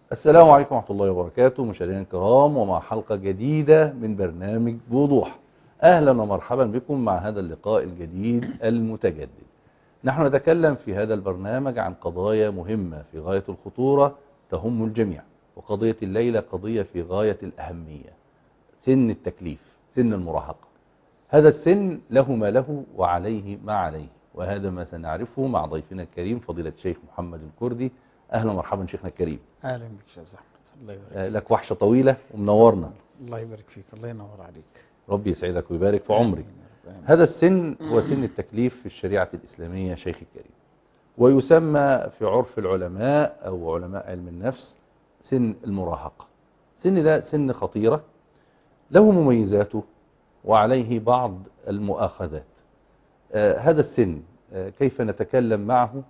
السلام عليكم ورحمة الله وبركاته مشاهدينا الكرام ومع حلقة جديدة من برنامج بوضوح أهلا ومرحبا بكم مع هذا اللقاء الجديد المتجدد نحن نتكلم في هذا البرنامج عن قضايا مهمة في غاية الخطورة تهم الجميع وقضية الليلة قضية في غاية الأهمية سن التكليف سن المراهقة هذا السن له ما له وعليه ما عليه وهذا ما سنعرفه مع ضيفنا الكريم فضيلة الشيخ محمد الكردي أهلا ومرحبا شيخنا الكريم اهلا بك يا زحمه الله يبارك آه، لك وحشة طويلة ومنورنا الله يبارك فيك الله ينور عليك ربي يسعدك ويبارك في عمرك آمين يا رب، آمين. هذا السن هو سن التكليف في الشريعة الإسلامية شيخ الكريم ويسمى في عرف العلماء أو علماء علم النفس سن المراهقة سن ده سن خطيرة له مميزاته وعليه بعض المؤاخذات آه، هذا السن آه، كيف نتكلم معه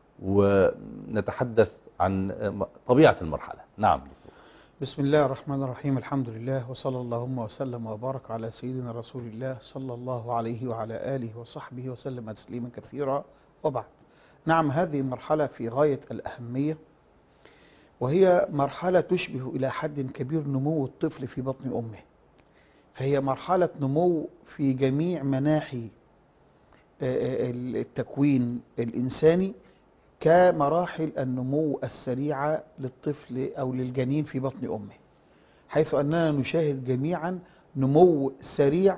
ونتحدث عن آه، طبيعة المرحلة نعم دكتور. بسم الله الرحمن الرحيم الحمد لله وصلى اللهم وسلم وبارك على سيدنا رسول الله صلى الله عليه وعلى آله وصحبه وسلم تسليما كثيرا وبعد نعم هذه مرحلة في غاية الأهمية وهي مرحلة تشبه إلى حد كبير نمو الطفل في بطن أمه فهي مرحلة نمو في جميع مناحي آه، التكوين الإنساني كمراحل النمو السريعة للطفل أو للجنين في بطن أمه حيث أننا نشاهد جميعا نمو سريع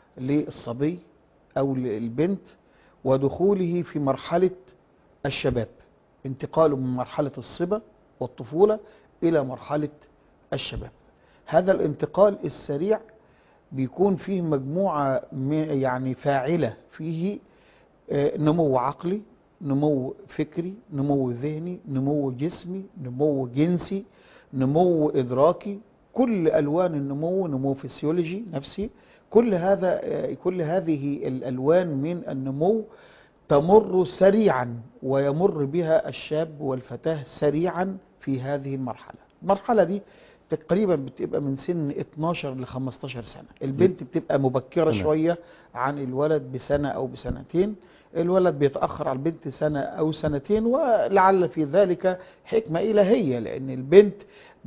للصبي أو للبنت ودخوله في مرحلة الشباب انتقاله من مرحلة الصبا والطفولة إلى مرحلة الشباب هذا الانتقال السريع بيكون فيه مجموعة م- يعني فاعلة فيه آه، نمو عقلي نمو فكري نمو ذهني نمو جسمي نمو جنسي نمو إدراكي كل ألوان النمو نمو فسيولوجي نفسي كل هذا آه، كل هذه الألوان من النمو تمر سريعا ويمر بها الشاب والفتاة سريعا في هذه المرحلة المرحلة دي تقريبا بتبقى من سن 12 ل 15 سنة البنت بتبقى مبكرة تمام. شوية عن الولد بسنة أو بسنتين الولد بيتأخر على البنت سنة أو سنتين ولعل في ذلك حكمة إلهية لأن البنت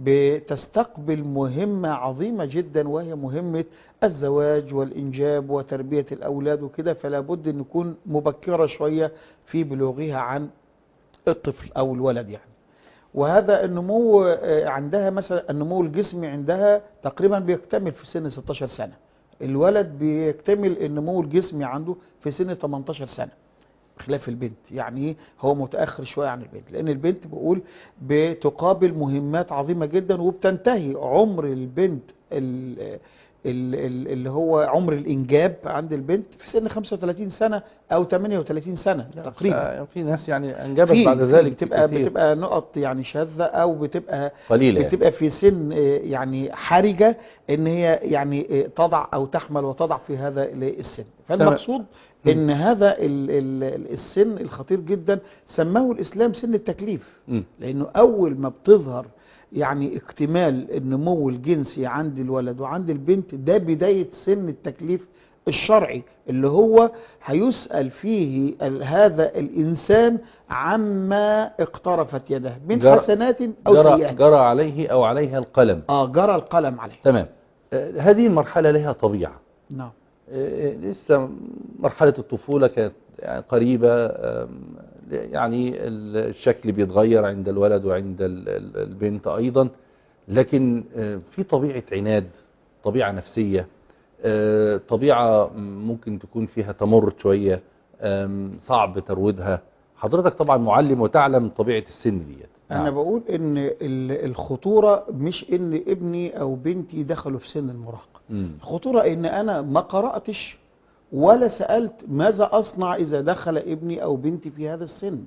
بتستقبل مهمة عظيمة جدا وهي مهمة الزواج والإنجاب وتربية الأولاد وكده فلا بد أن نكون مبكرة شوية في بلوغها عن الطفل أو الولد يعني وهذا النمو آه، عندها مثلا النمو الجسمي عندها تقريبا بيكتمل في سن 16 سنة الولد بيكتمل النمو الجسمي عنده في سن 18 سنة خلاف البنت يعني إيه؟ هو متأخر شوية عن البنت لأن البنت بقول بتقابل مهمات عظيمة جدا وبتنتهي عمر البنت ال- ال- ال- اللي هو عمر الإنجاب عند البنت في سن 35 سنة أو 38 سنة تقريبا في ناس يعني أنجبت في- بعد في ذلك بتبقى كثير. بتبقى نقط يعني شاذة أو بتبقى قليلة يعني. بتبقى في سن آه، يعني حرجة ان هي يعني آه، تضع او تحمل وتضع في هذا ال- السن فالمقصود ان هذا ال- ال- السن الخطير جدا سماه الاسلام سن التكليف مم. لانه اول ما بتظهر يعني اكتمال النمو الجنسي عند الولد وعند البنت ده بداية سن التكليف الشرعي اللي هو هيسأل فيه ال- هذا الإنسان عما اقترفت يده من جرى- حسنات أو جرى, سيئات جرى عليه أو عليها القلم اه جرى القلم عليه تمام آه، هذه المرحلة لها طبيعة نعم آه، لسه مرحلة الطفولة كانت يعني قريبة آم، يعني الشكل بيتغير عند الولد وعند ال- ال- البنت أيضا لكن آه، في طبيعة عناد طبيعة نفسية آه، طبيعة ممكن تكون فيها تمرد شوية آم، صعب ترويضها حضرتك طبعا معلم وتعلم طبيعة السن ديت انا نعم. بقول ان ال- الخطورة مش ان ابني او بنتي دخلوا في سن المراهقة مم. الخطورة ان انا ما قرأتش ولا سألت ماذا اصنع اذا دخل ابني او بنتي في هذا السن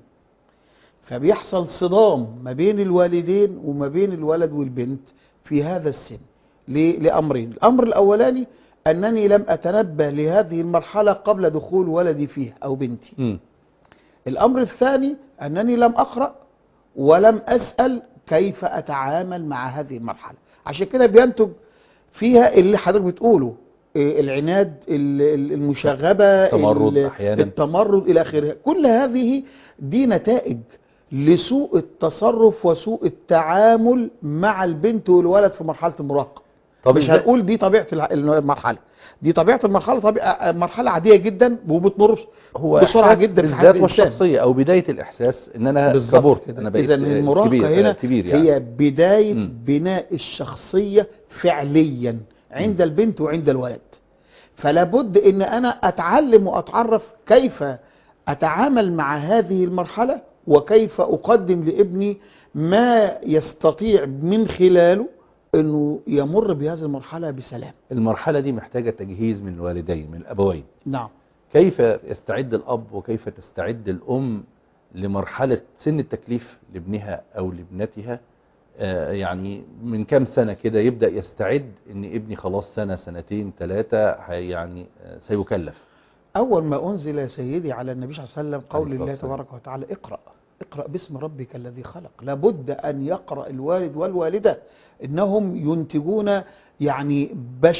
فبيحصل صدام ما بين الوالدين وما بين الولد والبنت في هذا السن ل- لأمرين الأمر الأولاني أنني لم أتنبه لهذه المرحلة قبل دخول ولدي فيها أو بنتي مم. الأمر الثاني أنني لم أقرأ ولم أسأل كيف أتعامل مع هذه المرحلة عشان كده بينتج فيها اللي حضرتك بتقوله إيه، العناد ال- ال- المشاغبة التمرد ال- أحياناً. التمرد إلى آخره كل هذه دي نتائج لسوء التصرف وسوء التعامل مع البنت والولد في مرحله المراهقه طب مش إزاي- هنقول دي طبيعه الع- المرحله دي طبيعه المرحله طبيعه مرحله عاديه جدا وبتمر هو بسرعه إحساس جدا في حياه بالذات الانسان والشخصيه او بدايه الاحساس ان انا بالظبط كبرت كده انا بقيت اذا آه، المراهقه كبير هنا آه، كبير يعني هي بدايه مم. بناء الشخصيه فعليا عند البنت وعند الولد فلا بد ان انا اتعلم واتعرف كيف اتعامل مع هذه المرحله وكيف اقدم لابني ما يستطيع من خلاله انه يمر بهذه المرحله بسلام المرحله دي محتاجه تجهيز من الوالدين من الابوين نعم كيف يستعد الاب وكيف تستعد الام لمرحله سن التكليف لابنها او لابنتها آه، يعني من كام سنه كده يبدا يستعد ان ابني خلاص سنه سنتين ثلاثه يعني آه، سيكلف أول ما أنزل يا سيدي على النبي صلى الله عليه وسلم قول عليه الصلاة الله والسلام. تبارك وتعالى اقرأ اقرأ باسم ربك الذي خلق لابد أن يقرأ الوالد والوالدة إنهم ينتجون يعني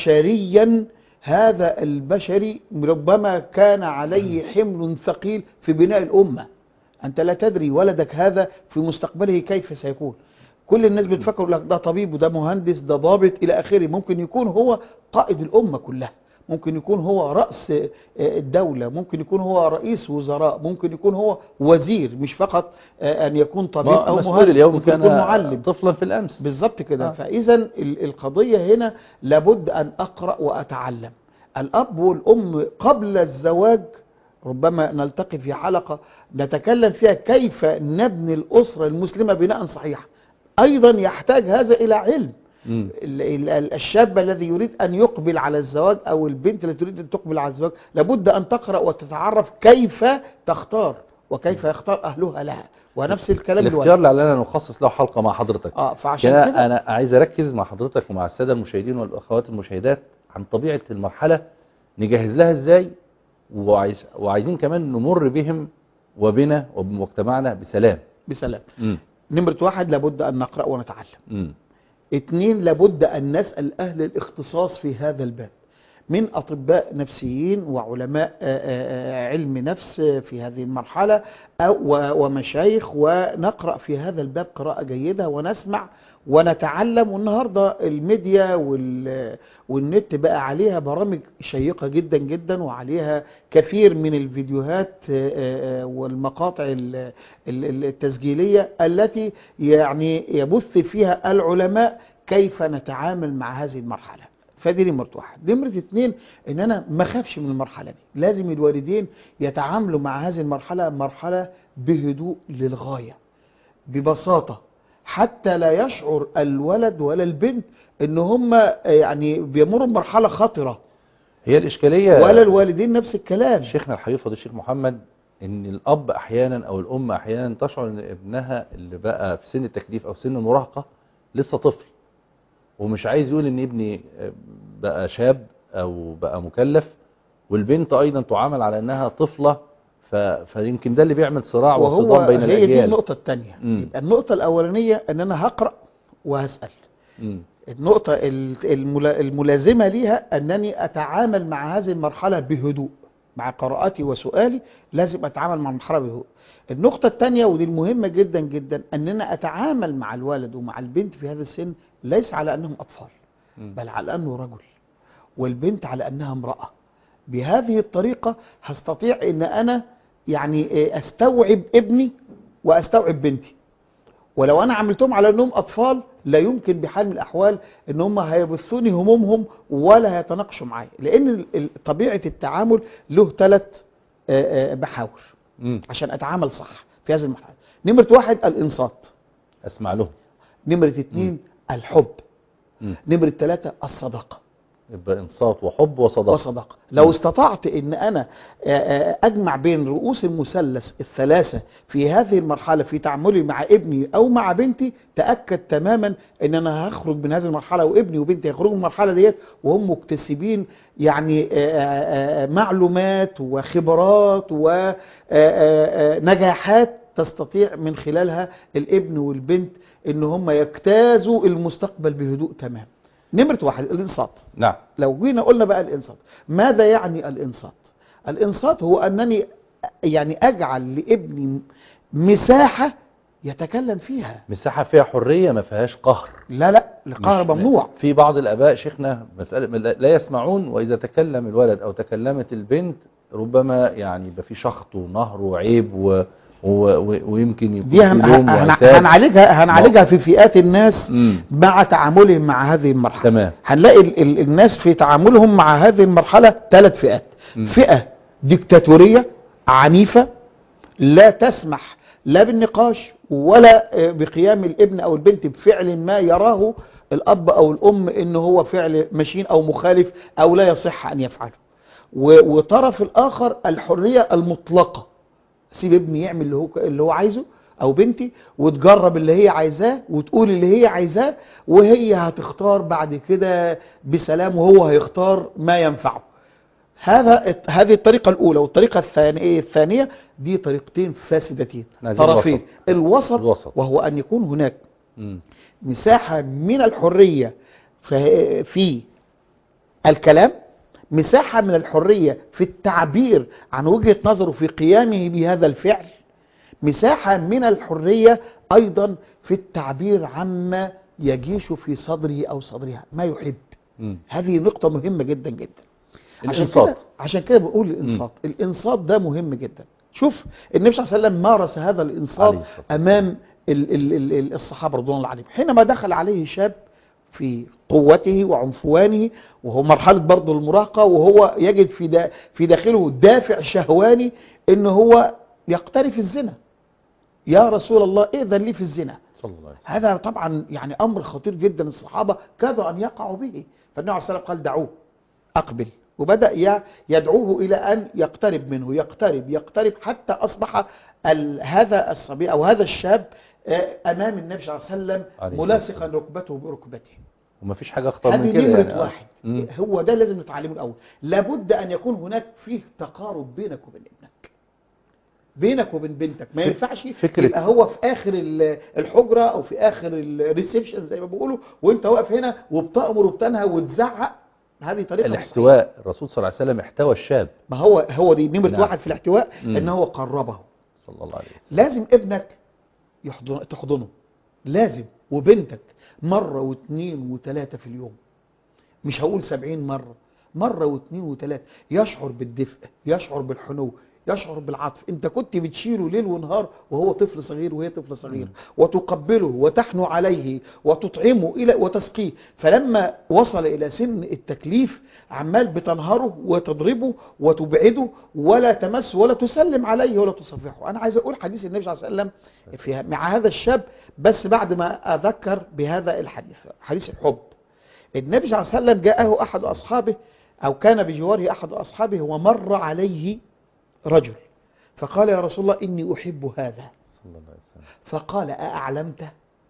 بشريا هذا البشري ربما كان عليه حمل ثقيل في بناء الأمة أنت لا تدري ولدك هذا في مستقبله كيف سيكون كل الناس بتفكر لك ده طبيب وده مهندس ده ضابط إلى آخره ممكن يكون هو قائد الأمة كلها ممكن يكون هو رأس آه، الدولة ممكن يكون هو رئيس وزراء ممكن يكون هو وزير مش فقط آه، أن يكون طبيب ما- أو مسؤول مهندس اليوم ممكن كان يكون معلم طفلا في الامس بالظبط كده آه. فاذا ال- القضيه هنا لابد ان اقرا واتعلم الاب والام قبل الزواج ربما نلتقي في حلقه نتكلم فيها كيف نبني الاسره المسلمه بناء صحيحا ايضا يحتاج هذا الى علم مم. ال- ال- ال- الشاب الذي يريد ان يقبل على الزواج او البنت التي تريد ان تقبل على الزواج لابد ان تقرا وتتعرف كيف تختار وكيف يختار اهلها لها ونفس الكلام الاختيار الولد لعلنا نخصص له حلقه مع حضرتك اه فعشان كده كده انا عايز اركز مع حضرتك ومع الساده المشاهدين والاخوات المشاهدات عن طبيعه المرحله نجهز لها ازاي وعايز وعايزين كمان نمر بهم وبنا وبمجتمعنا بسلام بسلام مم. نمرة واحد لابد أن نقرأ ونتعلم مم. اتنين لابد أن نسأل أهل الاختصاص في هذا الباب من أطباء نفسيين وعلماء آه، آه، آه، علم نفس في هذه المرحلة أو و- ومشايخ ونقرأ في هذا الباب قراءة جيدة ونسمع ونتعلم والنهاردة الميديا وال- والنت بقى عليها برامج شيقة جدا جدا وعليها كثير من الفيديوهات آه، آه، والمقاطع ال- ال- التسجيلية التي يعني يبث فيها العلماء كيف نتعامل مع هذه المرحلة فدي نمرة واحد نمرة اتنين ان انا ما اخافش من المرحلة دي لازم الوالدين يتعاملوا مع هذه المرحلة مرحلة بهدوء للغاية ببساطة حتى لا يشعر الولد ولا البنت ان هم يعني بيمروا بمرحلة خطرة هي الاشكاليه ولا الوالدين نفس الكلام شيخنا الحبيب فضيل الشيخ محمد ان الاب احيانا او الام احيانا تشعر ان ابنها اللي بقى في سن التكليف او سن المراهقه لسه طفل ومش عايز يقول ان ابني بقى شاب او بقى مكلف والبنت ايضا تعامل على انها طفله ف... فيمكن ده اللي بيعمل صراع وهو وصدام بين هي دي الاجيال النقطة الثانية مم. النقطة الأولانية ان انا هقرأ وهسأل مم. النقطة ال- الملا- الملازمة ليها أنني أتعامل مع هذه المرحلة بهدوء مع قراءتي وسؤالي لازم أتعامل مع المرحلة بهدوء النقطة الثانية ودي المهمة جدا جدا أننا أتعامل مع الولد ومع البنت في هذا السن ليس على أنهم أطفال مم. بل على أنه رجل والبنت على أنها امرأة بهذه الطريقة هستطيع أن أنا يعني إيه، أستوعب ابني وأستوعب بنتي ولو انا عملتهم على انهم اطفال لا يمكن بحال من الاحوال ان هم هيبثوني همومهم ولا هيتناقشوا معايا لان ال- ال- طبيعه التعامل له ثلاث محاور مم. عشان اتعامل صح في هذه المرحله نمره واحد الانصات اسمع لهم نمره اثنين الحب مم. نمره ثلاثه الصداقه يبقى انصات وحب وصداقه وصداقة لو استطعت ان انا آه، آه، اجمع بين رؤوس المثلث الثلاثة في هذه المرحلة في تعاملي مع ابني او مع بنتي تأكد تماما ان انا هخرج من هذه المرحلة وابني وبنتي يخرجوا من المرحلة ديت وهم مكتسبين يعني آه، آه، آه، معلومات وخبرات ونجاحات تستطيع من خلالها الابن والبنت ان هم يجتازوا المستقبل بهدوء تمام نمرة واحد الانصات نعم لو جينا قلنا بقى الانصات ماذا يعني الانصات الانصات هو انني يعني اجعل لابني مساحة يتكلم فيها مساحة فيها حرية ما فيهاش قهر لا لا القهر مش- ممنوع في بعض الآباء شيخنا مسألة لا لا يسمعون وإذا تكلم الولد أو تكلمت البنت ربما يعني يبقى في شخط ونهر وعيب و... و... و... ويمكن يكون دي هن... في لوم هن... وعتاب. هنعالجها هنعالجها في فئات الناس مم. مع تعاملهم مع هذه المرحلة تمام هنلاقي ال... ال... الناس في تعاملهم مع هذه المرحلة ثلاث فئات مم. فئة ديكتاتورية عنيفة لا تسمح لا بالنقاش ولا آه، بقيام الابن او البنت بفعل ما يراه الاب او الام ان هو فعل مشين او مخالف او لا يصح ان يفعله و- وطرف الاخر الحرية المطلقة سيب ابني يعمل اللي هو اللي هو عايزه او بنتي وتجرب اللي هي عايزاه وتقول اللي هي عايزاه وهي هتختار بعد كده بسلام وهو هيختار ما ينفعه هذا هذه الطريقة الأولى والطريقة الثانية الثانية دي طريقتين فاسدتين عايزين طرفين الوسط. الوسط, الوسط. وهو أن يكون هناك مم. مساحة من الحرية في- في الكلام مساحة من الحرية في التعبير عن وجهة نظره في قيامه بهذا الفعل مساحة من الحرية أيضا في التعبير عما يجيش في صدره أو صدرها ما يحب مم. هذه نقطة مهمة جدا جدا عشان الإنصات. كده عشان كده بقول الانصات الانصات ده مهم جدا شوف النبي صلى الله عليه وسلم مارس هذا الانصات عليه الصلاة والسلام. امام ال ال ال ال الصحابه رضوان الله عليهم حينما دخل عليه شاب في قوته وعنفوانه وهو مرحله برضه المراهقه وهو يجد في دا في داخله دافع شهواني ان هو يقترف الزنا يا رسول الله ائذن لي في الزنا صلى الله عليه وسلم هذا طبعا يعني امر خطير جدا الصحابه كادوا ان يقعوا به فالنبي عليه الصلاه والسلام قال دعوه اقبل وبدا ي- يدعوه الى ان يقترب منه يقترب يقترب حتى اصبح ال- هذا الصبي او هذا الشاب آه، امام النبي صلى الله عليه وسلم عليه الصلاة ملاصقا ركبته بركبته وما فيش حاجة أخطر من هذه كده نمرة يعني آه. واحد مم. هو ده لازم نتعلمه الأول لابد أن يكون هناك فيه تقارب بينك وبين ابنك بينك وبين بنتك ما فك- ينفعش فكرة- يبقى هو في آخر ال- الحجرة أو في آخر الريسبشن زي ما بيقولوا وأنت واقف هنا وبتأمر وبتنهى وتزعق هذه طريقة مش صحيحة. الاحتواء الرسول صلى الله عليه وسلم احتوى الشاب ما هو هو دي نمرة نعم. واحد في الاحتواء مم. ان هو قربه صلى الله عليه وسلم لازم ابنك يحضن تحضنه لازم وبنتك مرة واثنين وثلاثة في اليوم مش هقول سبعين مرة مرة واثنين وثلاثة يشعر بالدفء يشعر بالحنو يشعر بالعطف انت كنت بتشيله ليل ونهار وهو طفل صغير وهي طفل صغير وتقبله وتحنو عليه وتطعمه الى وتسقيه فلما وصل الى سن التكليف عمال بتنهره وتضربه وتبعده ولا تمس ولا تسلم عليه ولا تصفحه انا عايز اقول حديث النبي صلى الله عليه وسلم في مع هذا الشاب بس بعد ما اذكر بهذا الحديث حديث الحب النبي صلى الله عليه وسلم جاءه احد اصحابه او كان بجواره احد اصحابه ومر عليه رجل فقال يا رسول الله اني احب هذا صلى الله عليه وسلم فقال أأعلمته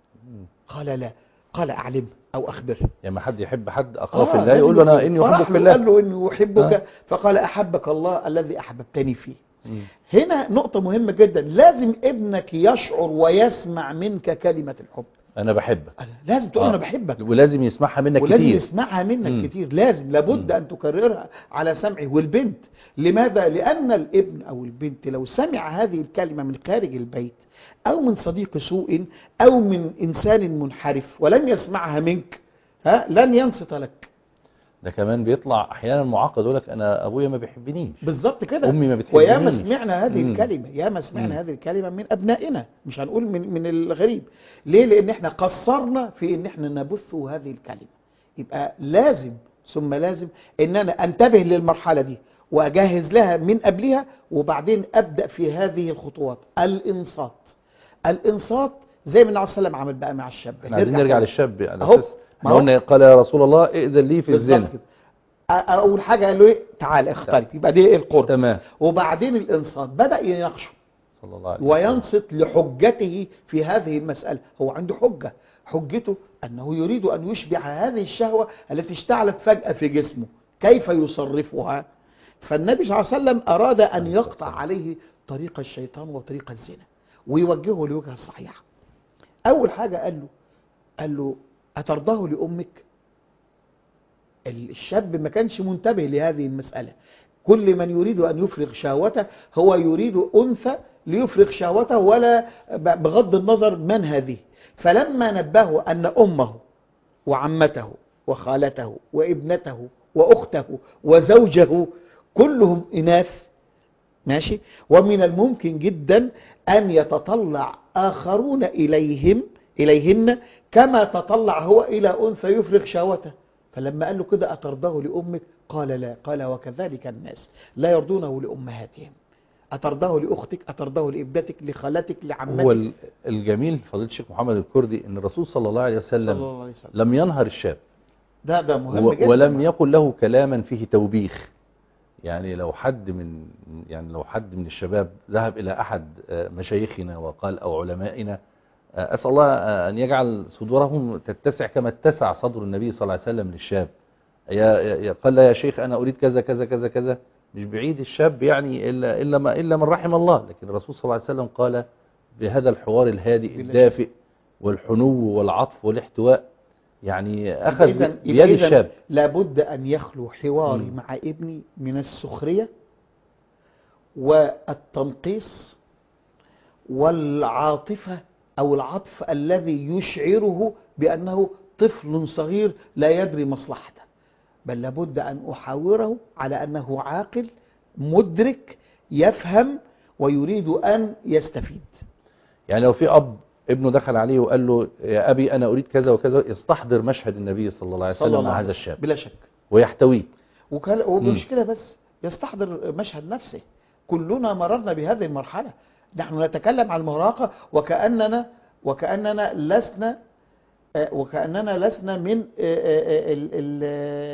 قال لا قال أعلم أو أخبر يعني ما حد يحب حد أخاف آه، الله يقول له أنا لازم إني فراح أحبك له بالله قال له إني أحبك آه. فقال أحبك الله الذي أحببتني فيه مم. هنا نقطة مهمة جدا لازم ابنك يشعر ويسمع منك كلمة الحب أنا بحبك لازم تقول آه. أنا بحبك ولازم يسمعها منك ولازم كتير يسمعها منك مم. كتير لازم لابد مم. أن تكررها على سمعه والبنت لماذا؟ لأن الابن أو البنت لو سمع هذه الكلمة من خارج البيت أو من صديق سوء أو من إنسان منحرف ولم يسمعها منك ها لن ينصت لك ده كمان بيطلع أحيانا معقد يقول لك أنا أبويا ما بيحبنيش بالظبط كده أمي ما بتحبنيش وياما سمعنا هذه مم. الكلمة ياما سمعنا مم. هذه الكلمة من أبنائنا مش هنقول من, من الغريب ليه لأن احنا قصرنا في ان احنا نبث هذه الكلمة يبقى لازم ثم لازم ان انا انتبه للمرحلة دي واجهز لها من قبلها وبعدين ابدأ في هذه الخطوات الانصات الانصات زي ما النبي صلى الله عليه وسلم عمل بقى مع الشاب احنا عايزين نرجع تاني. للشاب على أهو. أساس ما احنا هو. قلنا قال يا رسول الله ائذن لي في بالظبط الزنا كده أ- اول حاجة قال له ايه تعال اختلف يبقى دي القرب تمام وبعدين الانصات بدأ يناقشه صلى الله عليه وسلم وينصت لحجته في هذه المسألة هو عنده حجة حجته أنه يريد أن يشبع هذه الشهوة التي اشتعلت فجأة في جسمه كيف يصرفها فالنبي صلى الله عليه وسلم أراد أن يقطع عليه طريق الشيطان وطريق الزنا ويوجهه لوجهه الصحيحة أول حاجة قال له قال له أترضاه لأمك الشاب ما كانش منتبه لهذه المسألة كل من يريد أن يفرغ شهوته هو يريد أنثى ليفرغ شهوته ولا ب- بغض النظر من هذه فلما نبهوا أن أمه وعمته وخالته وابنته وأخته وزوجه كلهم إناث ماشي ومن الممكن جدا أن يتطلع آخرون إليهم إليهن كما تطلع هو إلى أنثى يفرغ شهوته فلما قال له كده أترضاه لأمك قال لا قال وكذلك الناس لا يرضونه لأمهاتهم أترضاه لأختك أترضاه لابنتك لخالتك لعمتك هو ال- الجميل فضيله الشيخ محمد الكردي ان الرسول صلى الله عليه صلى وسلم الله عليه وسلم لم ينهر الشاب ده ده مهم و- جدا ولم يقل له كلاما فيه توبيخ يعني لو حد من يعني لو حد من الشباب ذهب الى احد آه، مشايخنا وقال او علمائنا آه، اسال الله آه، ان يجعل صدورهم تتسع كما اتسع صدر النبي صلى الله عليه وسلم للشاب يا يا- قال لا يا شيخ انا اريد كذا كذا كذا كذا مش بعيد الشاب يعني الا الا ما الا من رحم الله لكن الرسول صلى الله عليه وسلم قال بهذا الحوار الهادئ بلا الدافئ والحنو والعطف والاحتواء يعني اخذ إذن- بيد يبقى إذن الشاب لابد أن يخلو حواري مم. مع ابني من السخرية والتنقيص والعاطفة أو العطف الذي يشعره بأنه طفل صغير لا يدري مصلحته بل لابد أن أحاوره على أنه عاقل مدرك يفهم ويريد أن يستفيد يعني لو في اب ابنه دخل عليه وقال له يا ابي انا اريد كذا وكذا يستحضر مشهد النبي صلى الله عليه صلى وسلم الله مع عليه هذا وسلم. الشاب بلا شك ويحتويه وكان ومش كده بس يستحضر مشهد نفسه كلنا مررنا بهذه المرحلة نحن نتكلم عن المراهقة وكأننا وكأننا لسنا آه، وكأننا لسنا من آه، آه، ال- ال-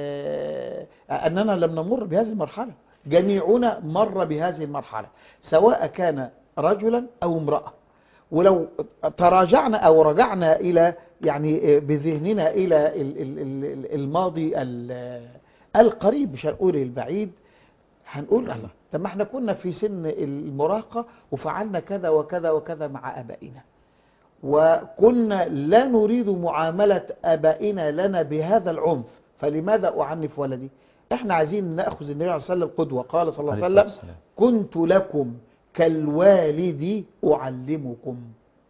آه، أننا لم نمر بهذه المرحلة جميعنا مر بهذه المرحلة سواء كان رجلا أو امرأة ولو تراجعنا أو رجعنا إلى يعني آه، بذهننا إلى ال- ال- ال- الماضي ال- القريب مش هنقول البعيد هنقول الله طب ما احنا كنا في سن المراهقة وفعلنا كذا وكذا وكذا مع آبائنا وكنا لا نريد معاملة آبائنا لنا بهذا العنف فلماذا أعنف ولدي احنا عايزين نأخذ النبي عليه الصلاة والسلام قدوة قال صلى الله عليه عليه وسلم الصلاة والسلام. كنت لكم كالوالد أعلمكم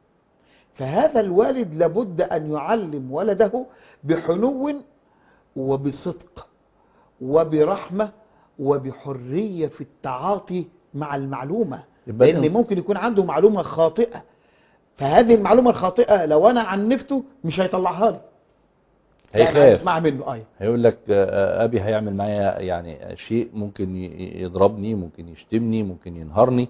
فهذا الوالد لابد أن يعلم ولده بحنو وبصدق وبرحمة وبحرية في التعاطي مع المعلومة يبقى لأن الإنس- ممكن يكون عنده معلومة خاطئة فهذه المعلومة الخاطئة لو أنا عنفته مش هيطلعها لي يعني هيخاف اسمع منه أيوة هيقول لك آه، ابي هيعمل معايا يعني شيء ممكن ي- يضربني ممكن يشتمني ممكن ينهرني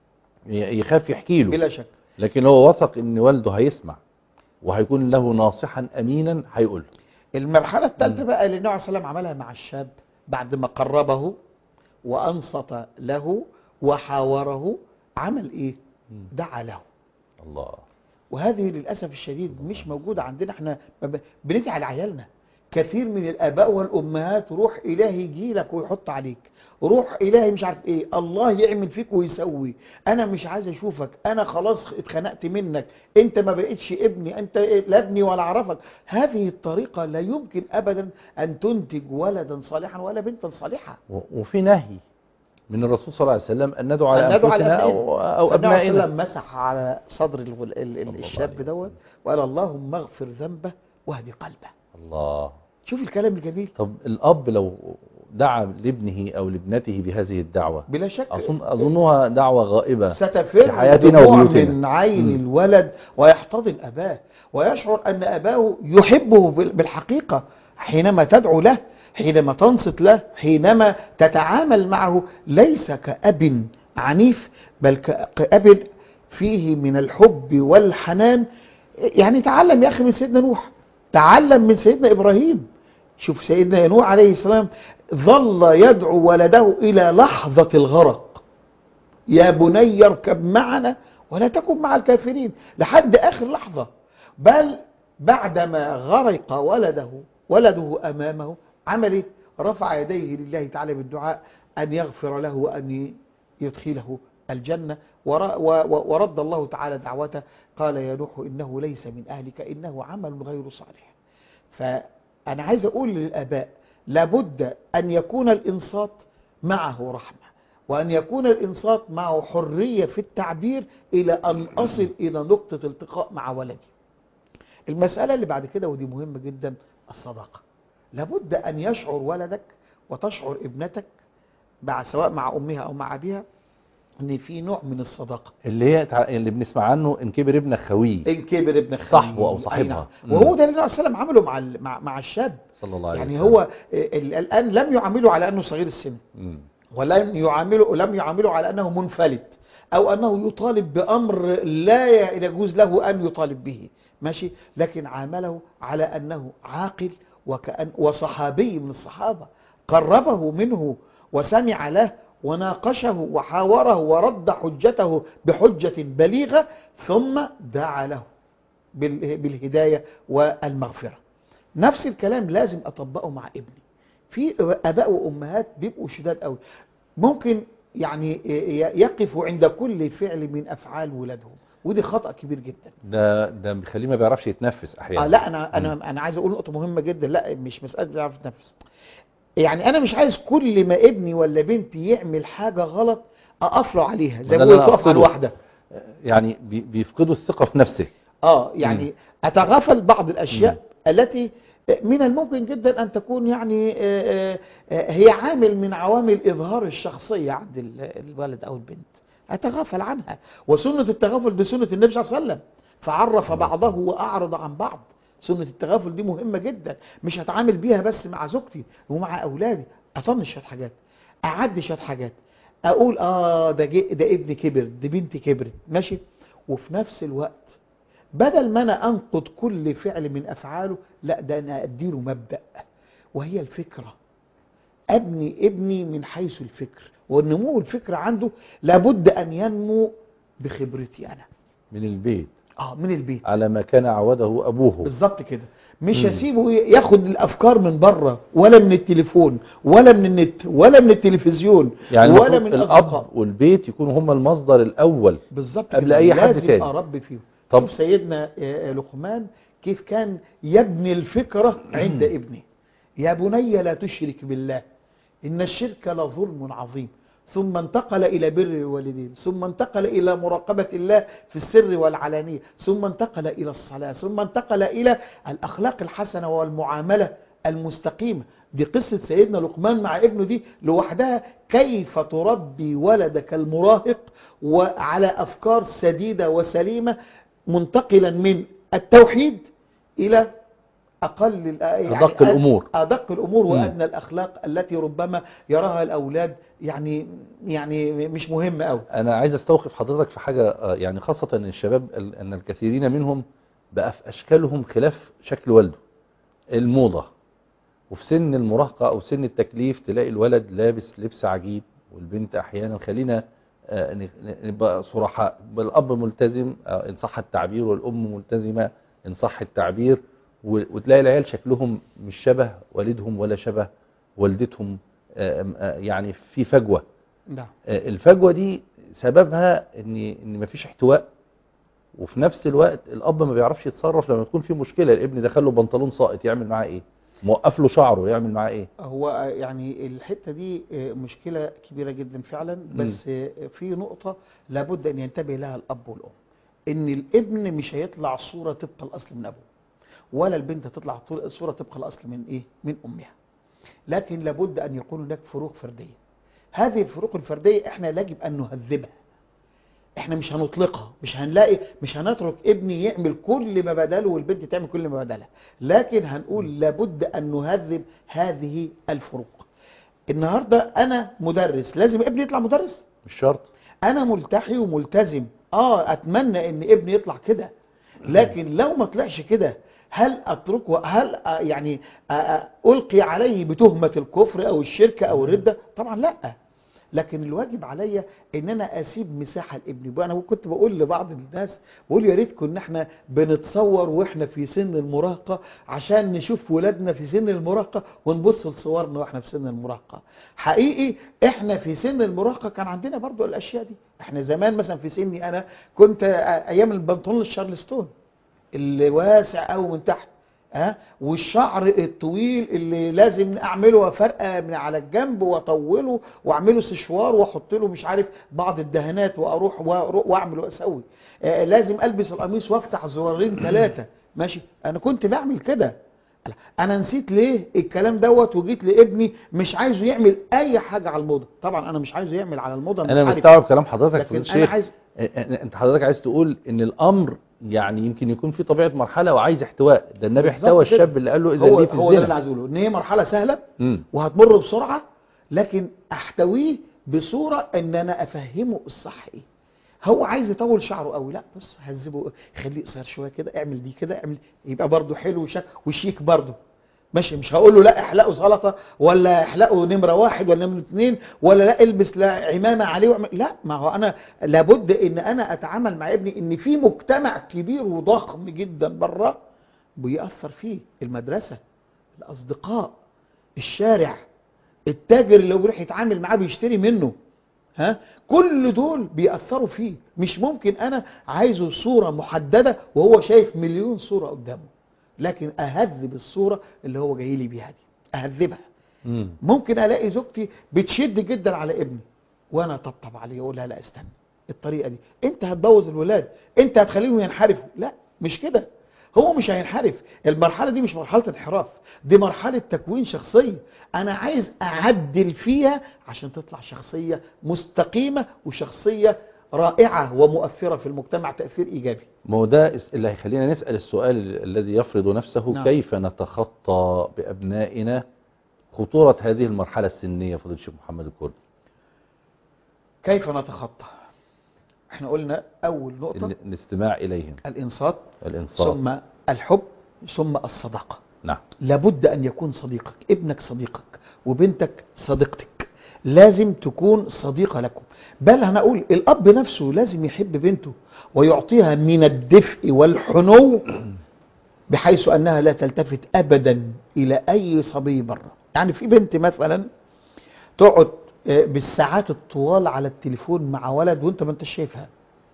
ي- يخاف يحكي له بلا شك لكن هو وثق ان والده هيسمع وهيكون له ناصحا امينا هيقول له المرحلة الثالثة مم. بقى اللي النبي عليه الصلاة والسلام عملها مع الشاب بعد ما قربه وأنصت له وحاوره عمل إيه؟ مم. دعا له الله وهذه للأسف الشديد مش موجودة عندنا احنا ما ب- بندعي على عيالنا كثير من الآباء والأمهات روح إلهي يجي لك ويحط عليك روح إلهي مش عارف إيه الله يعمل فيك ويسوي أنا مش عايز أشوفك أنا خلاص اتخنقت منك أنت ما بقتش ابني أنت لا ابني ولا أعرفك هذه الطريقة لا يمكن أبدا أن تنتج ولدا صالحا ولا بنتا صالحة و- وفي نهي من الرسول صلى الله عليه وسلم ان ندعو على أن ندعو على انفسنا أبنائنا. او او فالنبي عليه الصلاة ابنائنا والسلام مسح على صدر ال- ال- ال- الله الشاب عليه دوت وسلم. وقال اللهم اغفر ذنبه واهدي قلبه الله شوف الكلام الجميل طب الاب لو دعا لابنه او لابنته بهذه الدعوه بلا شك أظن اظنها دعوه غائبه ستفر في حياتنا دموع وبيوتنا. من عين مم. الولد ويحتضن أباه ويشعر أن أباه يحبه بال- بالحقيقة حينما تدعو له حينما تنصت له حينما تتعامل معه ليس كأب عنيف بل ك- كأب فيه من الحب والحنان يعني تعلم يا أخي من سيدنا نوح تعلم من سيدنا إبراهيم شوف سيدنا نوح عليه السلام ظل يدعو ولده إلى لحظة الغرق يا بني اركب معنا ولا تكن مع الكافرين لحد آخر لحظة بل بعدما غرق ولده ولده أمامه عمل إيه؟ رفع يديه لله تعالى بالدعاء أن يغفر له وأن يدخله الجنة ور- و- و- ورد الله تعالى دعوته قال يا نوح إنه ليس من أهلك إنه عمل غير صالح فأنا عايز أقول للآباء لابد أن يكون الإنصات معه رحمة وأن يكون الإنصات معه حرية في التعبير إلى أن أصل إلى نقطة التقاء مع ولدي المسألة اللي بعد كده ودي مهمة جدا الصداقة لابد أن يشعر ولدك وتشعر ابنتك مع سواء مع أمها أو مع أبيها أن في نوع من الصداقة اللي هي تع- اللي بنسمع عنه ان كبر ابنك خويه إن كبر ابن خليل صاحبه أو صاحبها. أي نعم. مم. وهو ده اللي النبي صلى الله عليه وسلم عمله مع ال- مع مع الشاب صلى الله عليه يعني وسلم هو ال- الآن لم يعامله على أنه صغير السن مم. ولم يعامله لم يعامله على انه منفلت او انه يطالب بامر لا يجوز له ان يطالب به ماشي لكن عامله على انه عاقل وكأن وصحابي من الصحابه قربه منه وسمع له وناقشه وحاوره ورد حجته بحجه بليغه ثم دعا له بال- بالهدايه والمغفره نفس الكلام لازم اطبقه مع ابني في اباء وامهات بيبقوا شداد قوي ممكن يعني ي- يقفوا عند كل فعل من افعال ولادهم ودي خطا كبير جدا ده ده بيخليه ما بيعرفش يتنفس احيانا آه لا انا انا انا عايز اقول نقطه مهمه جدا لا مش مساله بيعرف يتنفس يعني انا مش عايز كل ما ابني ولا بنتي يعمل حاجه غلط اقف له عليها زي ده ما اللي بيقول أنا تقف على أقصده. الواحده يعني بي- بيفقدوا الثقة في نفسه اه يعني اتغافل بعض الاشياء التي من الممكن جدا ان تكون يعني آه، آه، هي عامل من عوامل اظهار الشخصيه عند ال- الولد او البنت اتغافل عنها وسنه التغافل دي سنه النبي صلى الله عليه وسلم فعرف بعضه واعرض عن بعض سنه التغافل دي مهمه جدا مش هتعامل بيها بس مع زوجتي ومع اولادي اطنش شويه حاجات اعدي شويه حاجات اقول اه ده جي- ده ابني كبر دي بنتي كبرت ماشي وفي نفس الوقت بدل ما انا انقد كل فعل من افعاله لا ده انا اديله مبدا وهي الفكره ابني ابني من حيث الفكر والنمو الفكر عنده لابد ان ينمو بخبرتي انا من البيت اه من البيت على ما كان عوده أبوه بالظبط كده مش مم. هسيبه ياخد الافكار من بره ولا من التليفون ولا من النت ولا من التلفزيون يعني ولا المفروض من الأب اصدقاء والبيت يكونوا هم المصدر الأول بالظبط قبل كده. أي حد لازم تاني. اربي فيهم طب- طب سيدنا آه، لقمان كيف كان يبني الفكره عند ابنه يا بني لا تشرك بالله ان الشرك لظلم عظيم ثم انتقل الى بر الوالدين ثم انتقل الى مراقبه الله في السر والعلانيه ثم انتقل الى الصلاه ثم انتقل الى الاخلاق الحسنه والمعامله المستقيمه دي قصه سيدنا لقمان مع ابنه دي لوحدها كيف تربي ولدك المراهق وعلى افكار سديده وسليمه منتقلا من التوحيد الى اقل ال- يعني أدق الأمور. ادق الامور مم. وادنى الاخلاق التي ربما يراها الاولاد يعني يعني مش مهمه قوي أنا عايز أستوقف حضرتك في حاجة آه، يعني خاصة أن الشباب ال- أن الكثيرين منهم بقى في أشكالهم خلاف شكل والده الموضة وفي سن المراهقة أو سن التكليف تلاقي الولد لابس لبس عجيب والبنت أحيانا خلينا آه، ن- ن- نبقى صرحاء الأب ملتزم آه، إن صح التعبير والأم ملتزمة إن صح التعبير و- وتلاقي العيال شكلهم مش شبه والدهم ولا شبه والدتهم آه، آه، يعني في فجوة نعم آه، الفجوة دي سببها ان ان مفيش احتواء وفي نفس الوقت الاب ما بيعرفش يتصرف لما تكون في مشكلة الابن دخل له بنطلون ساقط يعمل معاه ايه موقف له شعره يعمل معاه ايه هو يعني الحته دي مشكله كبيره جدا فعلا بس في نقطه لابد ان ينتبه لها الاب والام ان الابن مش هيطلع صوره طبق الاصل من ابوه ولا البنت هتطلع طول- صوره طبق الاصل من ايه من امها لكن لابد ان يكون هناك فروق فرديه هذه الفروق الفرديه احنا يجب ان نهذبها احنا مش هنطلقها مش هنلاقي مش هنترك ابني يعمل كل ما بداله والبنت تعمل كل ما بدالها لكن هنقول لابد ان نهذب هذه الفروق النهارده انا مدرس لازم ابني يطلع مدرس مش شرط انا ملتحي وملتزم اه اتمنى ان ابني يطلع كده لكن لو ما طلعش كده هل اتركه هل آه، يعني آه، آه، القي عليه بتهمه الكفر او الشرك او الرده طبعا لا لكن الواجب عليا ان انا اسيب مساحه لابني انا كنت بقول لبعض الناس بقول يا ريت كنا احنا بنتصور واحنا في سن المراهقه عشان نشوف ولادنا في سن المراهقه ونبص لصورنا واحنا في سن المراهقه حقيقي احنا في سن المراهقه كان عندنا برضو الاشياء دي احنا زمان مثلا في سني انا كنت آه، ايام البنطلون الشارلستون اللي واسع قوي من تحت ها والشعر الطويل اللي لازم اعمله فرقه من على الجنب واطوله واعمله سشوار واحط له مش عارف بعض الدهانات واروح وأروح واعمل واسوي آه لازم البس القميص وافتح زرارين ثلاثه ماشي انا كنت بعمل كده انا نسيت ليه الكلام دوت وجيت لابني مش عايزه يعمل اي حاجه على الموضه طبعا انا مش عايزه يعمل على الموضه انا منحرف. مستوعب كلام حضرتك لكن في انا الشيخ عايز انت حضرتك عايز تقول ان الامر يعني يمكن يكون في طبيعه مرحله وعايز احتواء ده النبي بالظبط احتوى كده. الشاب اللي قال له اذا هو لي في هو ده اللي الزنا عايز اقوله ان هي مرحله سهله مم. وهتمر بسرعه لكن احتويه بصوره ان انا افهمه الصح ايه هو عايز يطول شعره قوي لا بص هذبه خليه قصير شويه كده اعمل دي كده اعمل يبقى برده حلو وشك وشيك برده ماشي مش هقول له لا احلقه سلطه ولا احلقه نمره واحد ولا نمره اثنين ولا لا البس لا عمامه عليه وعمل لا ما هو انا لابد ان انا اتعامل مع ابني ان في مجتمع كبير وضخم جدا بره بيأثر فيه المدرسه الاصدقاء الشارع التاجر اللي هو بيروح يتعامل معاه بيشتري منه ها كل دول بيأثروا فيه مش ممكن انا عايزه صورة محددة وهو شايف مليون صورة قدامه لكن اهذب الصورة اللي هو جاي لي بيها دي اهذبها مم. ممكن الاقي زوجتي بتشد جدا على ابني وانا طبطب عليه اقول لها لا استنى الطريقه دي انت هتبوظ الولاد انت هتخليهم ينحرفوا لا مش كده هو مش هينحرف المرحله دي مش مرحله انحراف دي مرحله تكوين شخصيه انا عايز اعدل فيها عشان تطلع شخصيه مستقيمه وشخصيه رائعه ومؤثره في المجتمع تاثير ايجابي ما هو ده اس- اللي هيخلينا نسأل السؤال ال- الذي يفرض نفسه نعم. كيف نتخطى بأبنائنا خطورة هذه المرحلة السنية فضيلة الشيخ محمد الكردي كيف نتخطى احنا قلنا اول نقطه ال- الاستماع إليهم الانصات الإنصات ثم الحب ثم الصداقه نعم لابد أن يكون صديقك ابنك صديقك وبنتك صديقتك لازم تكون صديقة لكم بل هنقول الأب نفسه لازم يحب بنته ويعطيها من الدفء والحنو بحيث أنها لا تلتفت أبدا إلى أي صبي بره يعني في بنت مثلا تقعد آه، بالساعات الطوال على التليفون مع ولد وانت ما انت شايفها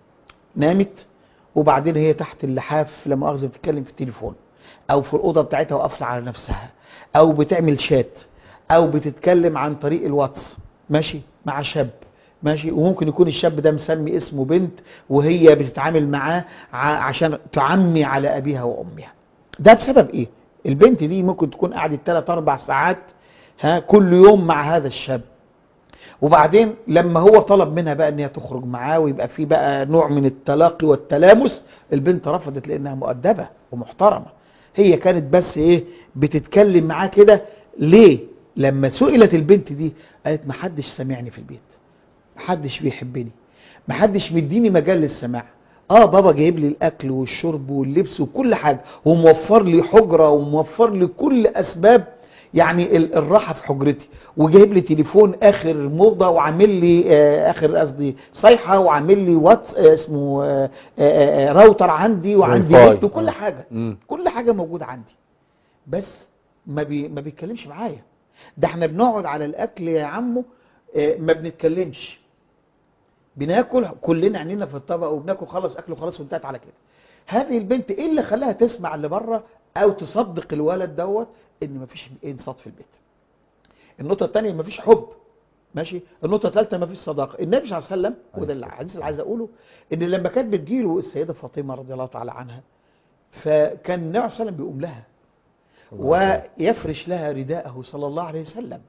نامت وبعدين هي تحت اللحاف لا مؤاخذه بتتكلم في التليفون او في الاوضه بتاعتها وقافله على نفسها او بتعمل شات او بتتكلم عن طريق الواتس ماشي مع شاب ماشي وممكن يكون الشاب ده مسمي اسمه بنت وهي بتتعامل معاه ع- عشان تعمي على ابيها وامها ده بسبب ايه البنت دي ممكن تكون قعدت 3 4 ساعات ها كل يوم مع هذا الشاب وبعدين لما هو طلب منها بقى ان هي تخرج معاه ويبقى في بقى نوع من التلاقي والتلامس البنت رفضت لانها مؤدبه ومحترمه هي كانت بس ايه بتتكلم معاه كده ليه لما سئلت البنت دي قالت ما حدش سامعني في البيت ما حدش بيحبني ما حدش مديني مجال للسماع اه بابا جايب لي الاكل والشرب واللبس وكل حاجه وموفر لي حجره وموفر لي كل اسباب يعني ال- الراحه في حجرتي وجايب لي تليفون اخر موضه وعامل لي آه اخر قصدي صيحه وعامل لي واتس آه اسمه آه آه آه راوتر عندي وعندي واي فاي. نت وكل آه. حاجه مم. كل حاجه موجوده عندي بس ما بي ما بيتكلمش معايا ده احنا بنقعد على الاكل يا عمو آه، ما بنتكلمش بناكل كلنا عينينا في الطبق وبناكل خلص اكل وخلاص وانتهت على كده هذه البنت ايه اللي خلاها تسمع اللي بره او تصدق الولد دوت ان مفيش انصات في البيت النقطه الثانيه مفيش حب ماشي النقطه الثالثه مفيش صداقه النبي صلى الله عليه وسلم وده عليه الحديث اللي عايز اقوله ان لما كانت بتجيله السيده فاطمه رضي الله تعالى عنها فكان النبي صلى الله عليه وسلم بيقوم لها ويفرش لها رداءه صلى الله عليه وسلم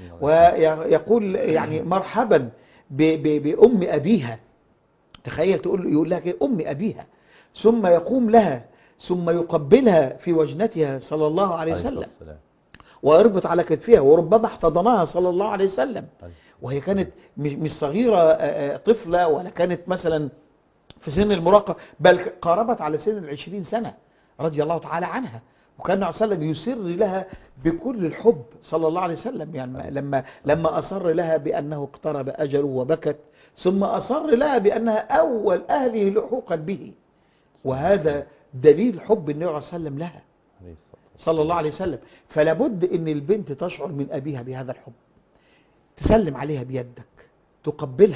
ويقول يعني مرحبا ب- ب- بأم أبيها تخيل تقول يقول لها كده أم أبيها ثم يقوم لها ثم يقبلها في وجنتها صلى الله عليه وسلم السلام. ويربط على كتفها وربما احتضنها صلى الله عليه وسلم عليه وهي كانت مش مش صغيرة آه، آه، طفلة ولا كانت مثلا في سن المراهقة بل قاربت على سن العشرين سنة رضي الله تعالى عنها وكان النبي صلى الله عليه وسلم يسر لها بكل الحب صلى الله عليه وسلم يعني لما لما أصر لها بأنه اقترب أجله وبكت ثم أصر لها بأنها أول أهله لحوقا به وهذا دليل حب النبي صلى الله عليه وسلم لها عليه الصلاة والسلام. صلى الله عليه وسلم فلا بد ان البنت تشعر من ابيها بهذا الحب تسلم عليها بيدك تقبلها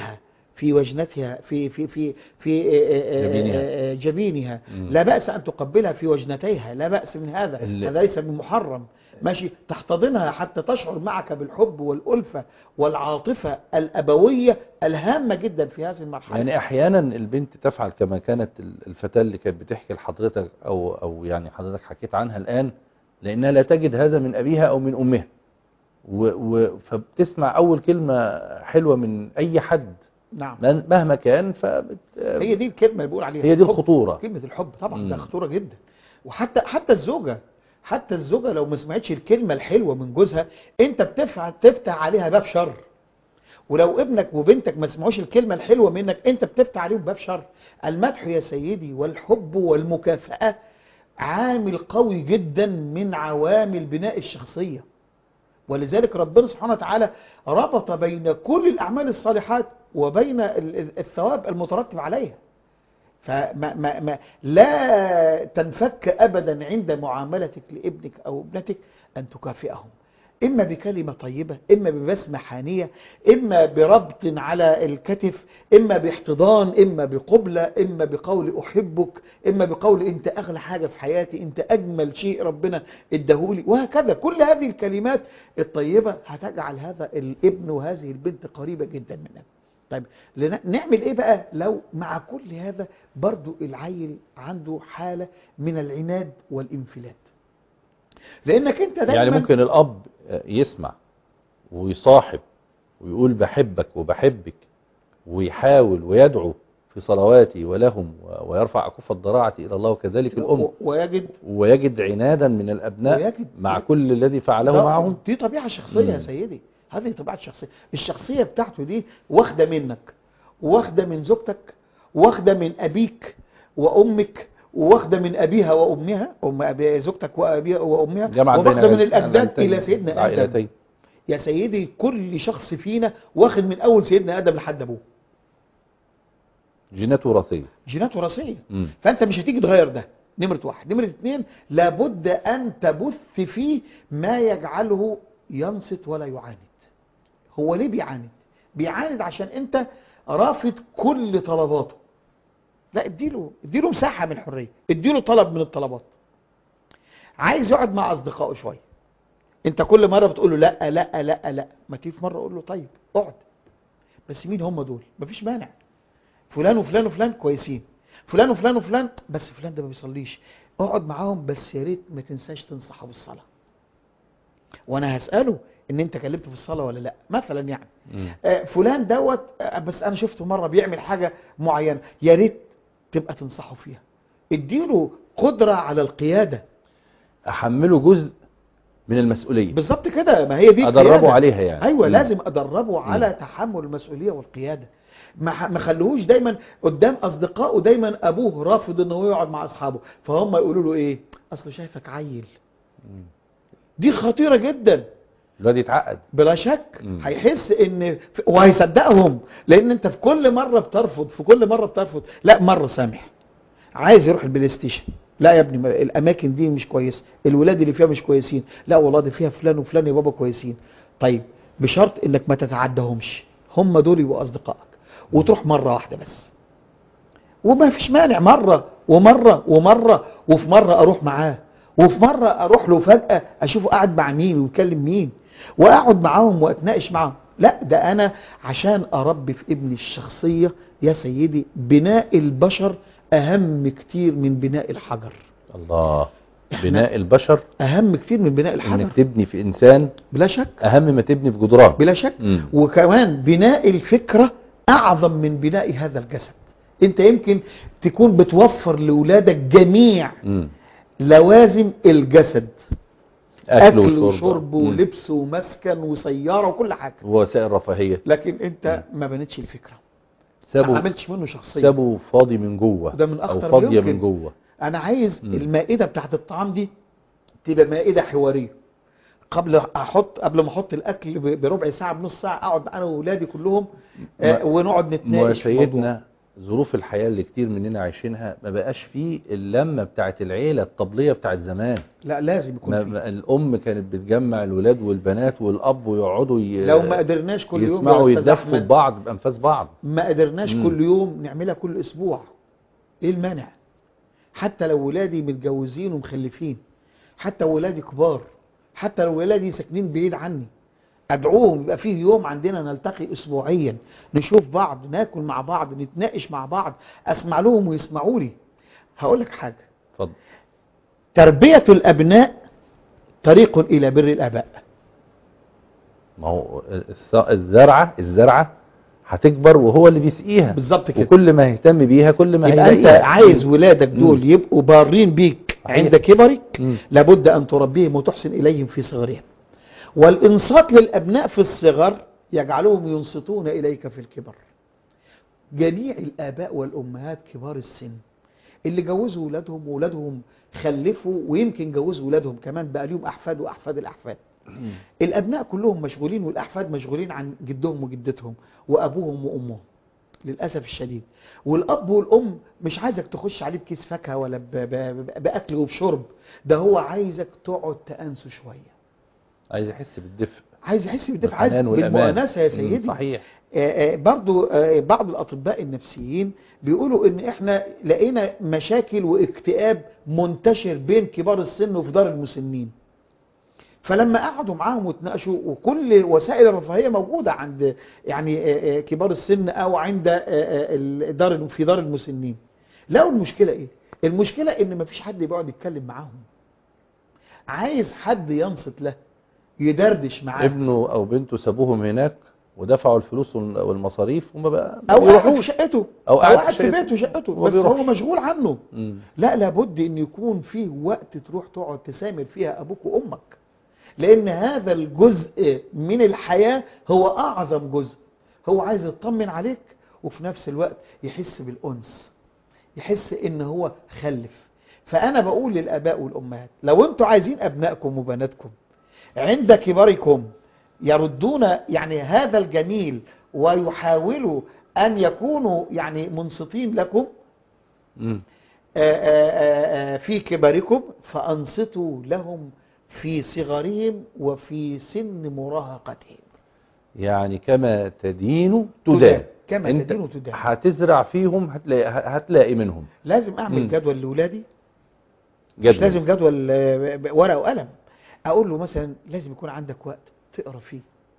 في وجنتها في في في في آه، آه، جبينها. آه، آه، جبينها مم. لا بأس أن تقبلها في وجنتيها لا بأس من هذا ال- هذا ليس بمحرم ماشي تحتضنها حتى تشعر معك بالحب والألفة والعاطفة الأبوية الهامة جدا في هذه المرحلة يعني احيانا البنت تفعل كما كانت ال- الفتاة اللي كانت بتحكي لحضرتك او او يعني حضرتك حكيت عنها الان لانها لا تجد هذا من ابيها او من امها و و فبتسمع اول كلمة حلوة من اي حد نعم من- مهما كان فبت هي دي الكلمة اللي بقول عليها هي دي الحب. الخطورة كلمة الحب طبعا مم. ده خطورة جدا وحتى حتى الزوجة حتى الزوجة لو ما سمعتش الكلمة الحلوة من جوزها انت بتفتح تفتح عليها باب شر ولو ابنك وبنتك ما سمعوش الكلمة الحلوة منك انت بتفتح عليهم باب شر المدح يا سيدي والحب والمكافأة عامل قوي جدا من عوامل بناء الشخصية ولذلك ربنا سبحانه وتعالى ربط بين كل الأعمال الصالحات وبين ال- ال- الثواب المترتب عليها فما ما ما لا تنفك ابدا عند معاملتك لابنك او ابنتك ان تكافئهم اما بكلمه طيبه اما ببسمه حانيه اما بربط على الكتف اما باحتضان اما بقبله اما بقول احبك اما بقول انت اغلى حاجه في حياتي انت اجمل شيء ربنا اداهولي وهكذا كل هذه الكلمات الطيبه هتجعل هذا الابن وهذه البنت قريبه جدا منك طيب لن- نعمل ايه بقى لو مع كل هذا برضو العيل عنده حالة من العناد والانفلات لانك انت دايما يعني ممكن الاب يسمع ويصاحب ويقول بحبك وبحبك ويحاول ويدعو في صلواتي ولهم و- ويرفع أكف الضراعة إلى الله وكذلك الأم و- ويجد ويجد عنادا من الأبناء ويجد- مع كل الذي فعله ده- معهم دي طبيعة شخصية يا مم. سيدي هذه طبيعة شخصية الشخصية بتاعته دي واخدة منك واخدة من زوجتك واخدة من أبيك وأمك واخدة من أبيها وأمها أم أبي زوجتك وأبيها وأمها جمعا بين واخدة من عائل- الأجداد عائلتين- إلى سيدنا آدم عائلتين يا سيدي كل شخص فينا واخد من أول سيدنا آدم لحد أبوه جينات وراثية جينات وراثية مم. فأنت مش هتيجي تغير ده نمرة واحد نمرة اتنين لابد أن تبث فيه ما يجعله ينصت ولا يعاند هو ليه بيعاند بيعاند عشان انت رافض كل طلباته لا اديله اديله مساحة من الحرية اديله طلب من الطلبات عايز يقعد مع اصدقائه شوية انت كل مرة بتقول له لا لا لا لا ما تيجي في مرة قول له طيب اقعد بس مين هم دول مفيش مانع فلان وفلان وفلان كويسين فلان وفلان وفلان بس فلان ده ما بيصليش اقعد معاهم بس يا ريت ما تنساش تنصحه بالصلاة وانا هسأله ان انت كلمته في الصلاة ولا لا مثلا يعني مم. آه، فلان دوت آه، بس انا شفته مره بيعمل حاجه معينه يا ريت تبقى تنصحه فيها اديله قدره على القياده أحمله جزء من المسؤولية بالظبط كده ما هي دي أدربه القيادة. عليها يعني ايوه مم. لازم ادربه على تحمل المسؤوليه والقياده ما ح- ما خلوهوش دايما قدام اصدقائه دايما ابوه رافض ان هو يقعد مع اصحابه فهم يقولوا له ايه اصله شايفك عيل مم. دي خطيره جدا الواد يتعقد بلا شك مم. هيحس ان وهيصدقهم لان انت في كل مره بترفض في كل مره بترفض لا مره سامح عايز يروح البلاي ستيشن لا يا ابني ما- الاماكن دي مش كويسه الولاد اللي فيها مش كويسين لا والله دي فيها فلان وفلان يا بابا كويسين طيب بشرط انك ما تتعدهمش هم دول يبقوا اصدقائك وتروح مره واحده بس وما فيش مانع مرة ومرة ومرة وفي مرة أروح معاه وفي مرة أروح له فجأة أشوفه قاعد مع مين ويتكلم مين وأقعد معاهم وأتناقش معاهم لا ده أنا عشان أربي في ابني الشخصية يا سيدي بناء البشر أهم كتير من بناء الحجر الله إحنا- بناء البشر أهم كتير من بناء الحجر انك تبني في انسان بلا شك اهم ما تبني في جدران بلا شك مم. وكمان بناء الفكرة أعظم من بناء هذا الجسد أنت يمكن تكون بتوفر لأولادك جميع مم. لوازم الجسد اكل, أكل وشرب وشرب مم. ولبس ومسكن وسيارة وكل حاجة ووسائل رفاهيه لكن أنت ما بنتش الفكرة ما سابوا عملتش منه شخصية سابوا فاضي من جوه ده من او أخطر فاضيه ما يمكن. من جوه أنا عايز مم. المائدة بتاعت الطعام دي تبقى مائدة حوارية قبل احط قبل ما احط الاكل ب- بربع ساعه بنص ساعه اقعد انا واولادي كلهم آه ما- ونقعد ما نتناقش في الموضوع. سيدنا ظروف الحياة اللي كتير مننا عايشينها ما بقاش فيه اللمة بتاعت العيلة الطبلية بتاعت زمان لا لازم يكون ما فيه. ما الأم كانت بتجمع الولاد والبنات والأب ويقعدوا ي... لو ما قدرناش كل يوم يسمعوا يا أستاذ يتدفوا أحمد، ببعض بأنفاس بعض ما قدرناش مم. كل يوم نعملها كل اسبوع ايه المانع حتى لو ولادي متجوزين ومخلفين حتى ولادي كبار حتى لو ولادي ساكنين بعيد عني ادعوهم يبقى فيه يوم عندنا نلتقي اسبوعيا نشوف بعض ناكل مع بعض نتناقش مع بعض اسمع لهم ويسمعوا لي هقول لك حاجه اتفضل تربيه الابناء طريق الى بر الاباء ما هو الث- الزرعة الزرعة هتكبر وهو اللي بيسقيها بالظبط كده وكل ما يهتم بيها كل ما يبقى انت هيلاقيها. عايز ولادك دول مم. يبقوا بارين بيك صحيح. عند كبرك مم. لابد أن تربيهم وتحسن إليهم في صغرهم والإنصات للأبناء في الصغر يجعلهم ينصتون إليك في الكبر جميع الآباء والأمهات كبار السن اللي جوزوا ولادهم وولادهم خلفوا ويمكن جوزوا ولادهم كمان بقى ليهم أحفاد وأحفاد الأحفاد مم. الأبناء كلهم مشغولين والأحفاد مشغولين عن جدهم وجدتهم وأبوهم وأمهم للأسف الشديد والأب والأم مش عايزك تخش عليه بكيس فاكهة ولا ب- ب- ب- بأكل وبشرب ده هو عايزك تقعد تأنسه شوية عايز يحس بالدفء عايز يحس بالدفء عايز والحنان والأمان. بالمؤانسة يا مم. سيدي صحيح آه، آه، برضو آه، بعض الأطباء النفسيين بيقولوا إن إحنا لقينا مشاكل واكتئاب منتشر بين كبار السن وفي دار المسنين فلما قعدوا معاهم وتناقشوا وكل وسائل الرفاهية موجودة عند يعني آه، آه، كبار السن أو عند آه، آه، الدار في دار المسنين لقوا المشكلة إيه؟ المشكلة إن مفيش حد بيقعد يتكلم معاهم عايز حد ينصت له يدردش معاه ابنه او بنته سابوهم هناك ودفعوا الفلوس وال- والمصاريف وما بقى ما او قاعد في بيروحوش. شقته أو او قاعد قاعد في في شقته. بيته شقته وما بس هو بيروحش. مشغول عنه مم. لا لابد ان يكون فيه وقت تروح تقعد تسامر فيها ابوك وامك لان هذا الجزء من الحياة هو اعظم جزء هو عايز يطمن عليك وفي نفس الوقت يحس بالانس يحس ان هو خلف فانا بقول للاباء والامهات لو انتوا عايزين ابنائكم وبناتكم عند كباركم يردون يعني هذا الجميل ويحاولوا ان يكونوا يعني منصتين لكم مم. آه، آه، آه، في كباركم فأنصتوا لهم في صغرهم وفي سن مراهقتهم يعني كما تدين تدان. تدان كما انت تدين تدان. هتزرع فيهم هتلاقي, هتلاقي منهم لازم أعمل مم. جدول لأولادي مش جدول لازم جدول آه، ب- ورقة وقلم أقول له مثلا لازم يكون عندك وقت تقرأ فيه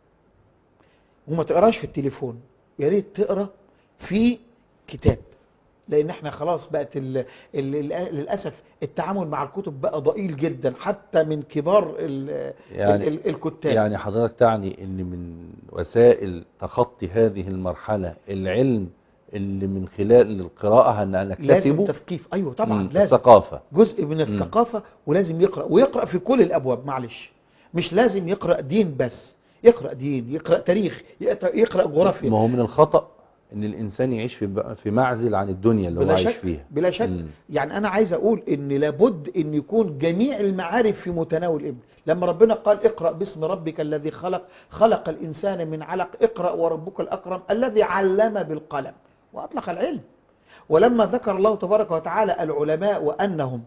وما تقراش في التليفون يا ريت تقرأ في كتاب لان احنا خلاص بقت ال ال ال للاسف التعامل مع الكتب بقى ضئيل جدا حتى من كبار ال يعني- ال ال الكتاب يعني حضرتك تعني ان من وسائل تخطي هذه المرحلة العلم اللي من خلال القراءة هن- لازم نكتسبه تثقيف ايوه طبعا مم. لازم الثقافة جزء من الثقافه ولازم يقرا ويقرا في كل الابواب معلش مش لازم يقرا دين بس يقرا دين يقرا تاريخ يقرا, يقرأ ما جغرافيا هو من الخطأ ان الانسان يعيش في في معزل عن الدنيا اللي هو بلا عايش شك فيها بلا شك مم. يعني انا عايز اقول ان لابد ان يكون جميع المعارف في متناول الابن لما ربنا قال اقرا باسم ربك الذي خلق خلق الانسان من علق اقرا وربك الاكرم الذي علم بالقلم واطلق العلم ولما ذكر الله تبارك وتعالى العلماء وانهم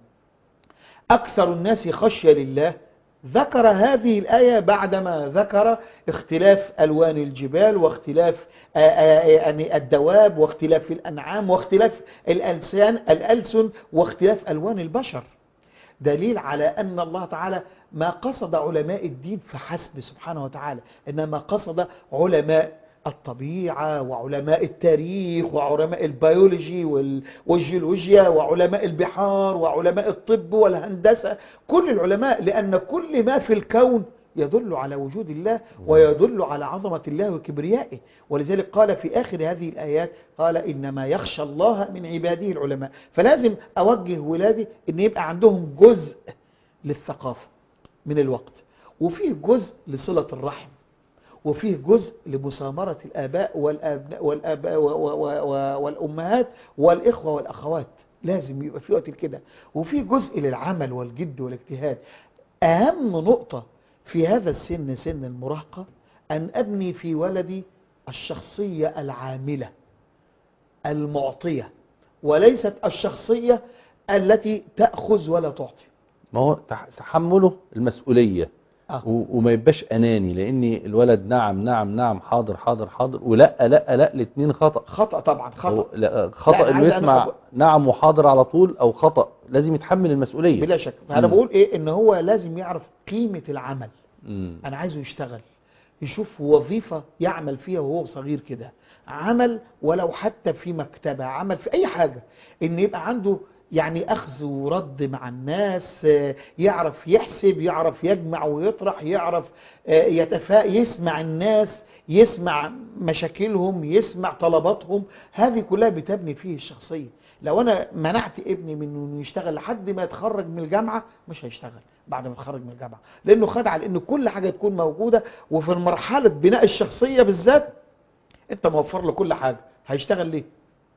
اكثر الناس خشيه لله ذكر هذه الآية بعدما ذكر اختلاف ألوان الجبال واختلاف آه، آه، يعني الدواب واختلاف الأنعام واختلاف الألسان الألسن واختلاف ألوان البشر دليل على أن الله تعالى ما قصد علماء الدين فحسب سبحانه وتعالى إنما قصد علماء الطبيعة وعلماء التاريخ وعلماء البيولوجي وال- والجيولوجيا وعلماء البحار وعلماء الطب والهندسة كل العلماء لأن كل ما في الكون يدل على وجود الله ويدل على عظمة الله وكبريائه ولذلك قال في آخر هذه الآيات قال إنما يخشى الله من عباده العلماء فلازم أوجه ولادي أن يبقى عندهم جزء للثقافة من الوقت وفيه جزء لصلة الرحم وفيه جزء لمسامرة الآباء والأبناء والآباء و- و- و- والأمهات والإخوة والأخوات لازم يبقى في وقت كده وفي جزء للعمل والجد والاجتهاد أهم نقطة في هذا السن سن المراهقة أن أبني في ولدي الشخصية العاملة المعطية وليست الشخصية التي تأخذ ولا تعطي ما هو تح- تحمله المسؤولية آه. و- وما يبقاش اناني لان الولد نعم نعم نعم حاضر حاضر حاضر ولا لا لا الاثنين خطأ خطأ طبعا هو- خطأ لا خطأ أنا انه عايز أنا يسمع أب- نعم وحاضر على طول او خطأ لازم يتحمل المسؤولية بلا شك فأنا مم. بقول إيه إن هو لازم يعرف قيمة العمل مم. انا عايزه يشتغل يشوف وظيفة يعمل فيها وهو صغير كده عمل ولو حتى في مكتبة عمل في اي حاجة ان يبقى عنده يعني اخذ ورد مع الناس آه، يعرف يحسب يعرف يجمع ويطرح يعرف آه، يتفا يسمع الناس يسمع مشاكلهم يسمع طلباتهم هذه كلها بتبني فيه الشخصية لو انا منعت ابني من انه يشتغل لحد ما يتخرج من الجامعة مش هيشتغل بعد ما يتخرج من الجامعة لانه خد على ان كل حاجة تكون موجودة وفي مرحلة بناء الشخصية بالذات انت موفر له كل حاجة هيشتغل ليه